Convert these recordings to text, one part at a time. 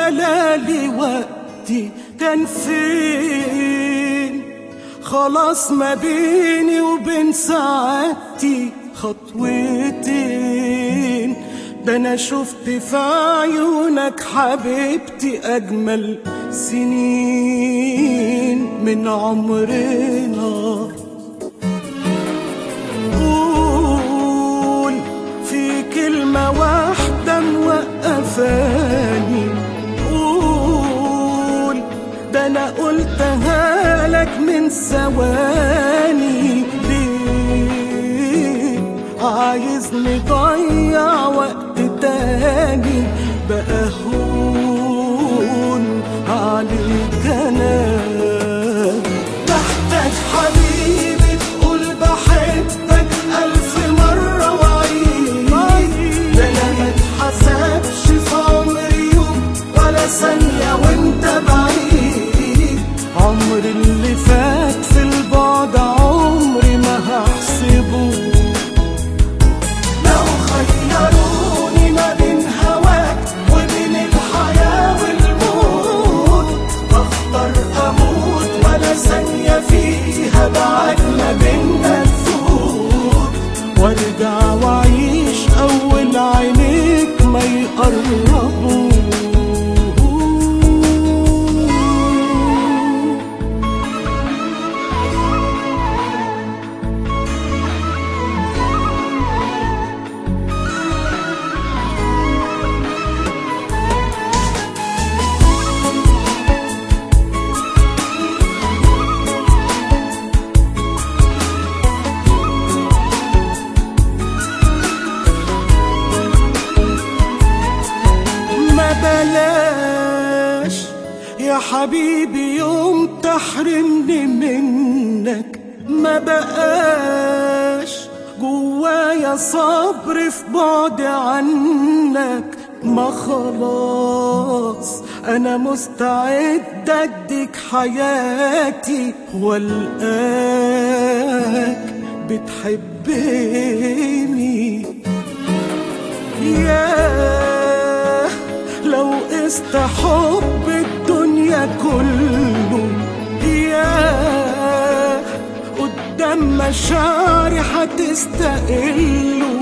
ملالي وقتي كان فين خلاص ما بيني وبين سعادتي خطوتين ده انا شفت في عيونك حبيبتي اجمل سنين من عمرنا قول في كلمة واحدة موقفاني قول ده أنا قلتها لك من ثواني ليه عايزني ضيع وقت تاني بقى هون عليك أنا محتاج حبيبي تقول بحبك ألف مرة وعيد ده أنا ما اتحسبش في عمري يوم ولا ثانية وأنت بعيد عمري اللي فات في البعد عمري ما هحسبه لو خيروني ما بين هواك وبين الحياة والموت اختار اموت ولا ثانية فيها بعد ما بينا تفوت وارجع واعيش اول عينيك ما يقربوا ما بلاش يا حبيبي يوم تحرمني منك ما بقاش جوايا صبر في بعد عنك ما خلاص انا مستعد اديك حياتي والقاك بتحبني ياه لو قست حب الدنيا كله ياه قدام مشاعري هتستقله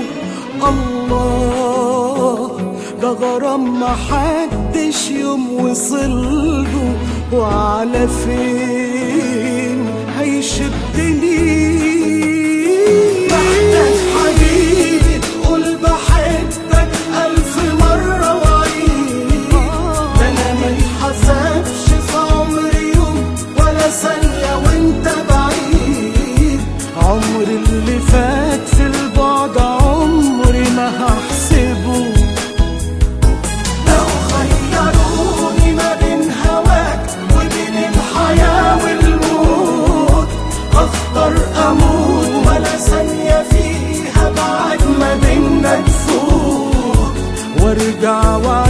الله ده غرام محدش يوم وصله وعلى فين هيشدني محتاج حبيبي تقول بحبك ألف مرة وعيد ده أنا ما يتحسبش في عمري يوم ولا ثانية وأنت بعيد عمري اللي فات في البعد عمري ما هحسبه لو خيروني ما بين هواك وبين الحياة والموت اختار اموت ولا ثانية فيها بعد ما بينا تفوت وارجع وعيش